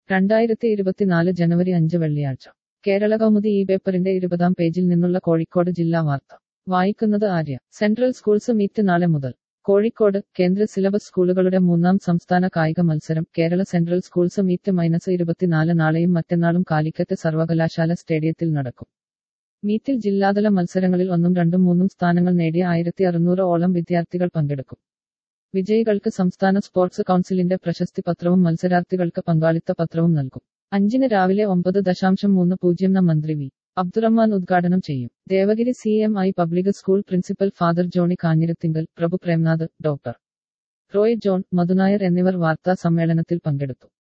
രണ്ടായിരത്തി ഇരുപത്തിനാല് ജനുവരി അഞ്ച് വെള്ളിയാഴ്ച കേരള കൗമുദി ഈ പേപ്പറിന്റെ ഇരുപതാം പേജിൽ നിന്നുള്ള കോഴിക്കോട് ജില്ലാ വാർത്ത വായിക്കുന്നത് ആര്യ സെൻട്രൽ സ്കൂൾസ് മീറ്റ് നാളെ മുതൽ കോഴിക്കോട് കേന്ദ്ര സിലബസ് സ്കൂളുകളുടെ മൂന്നാം സംസ്ഥാന കായിക മത്സരം Kerala central schools meet minus ഇരുപത്തിനാല് നാളെയും മറ്റന്നാളും കാലിക്കറ്റ് സർവകലാശാല സ്റ്റേഡിയത്തിൽ നടക്കും മീറ്റിൽ ജില്ലാതല മത്സരങ്ങളിൽ ഒന്നും രണ്ടും മൂന്നും സ്ഥാനങ്ങൾ നേടിയ ആയിരത്തി അറുന്നൂറ് ഓളം വിദ്യാർത്ഥികൾ പങ്കെടുക്കും വിജയികൾക്ക് സംസ്ഥാന സ്പോർട്സ് കൗൺസിലിന്റെ പ്രശസ്തി പത്രവും മത്സരാർത്ഥികൾക്ക് പങ്കാളിത്ത പത്രവും നൽകും അഞ്ചിന് രാവിലെ ഒമ്പത് ദശാംശം മൂന്ന് പൂജ്യം ന മന്ത്രി വി അബ്ദുറഹ്മാൻ ഉദ്ഘാടനം ചെയ്യും Devagiri C M I public school principal father Johnny Kanjirathinkal Prabhu Premnath doctor Roy John Madhu Nair എന്നിവർ വാർത്താ സമ്മേളനത്തിൽ പങ്കെടുത്തു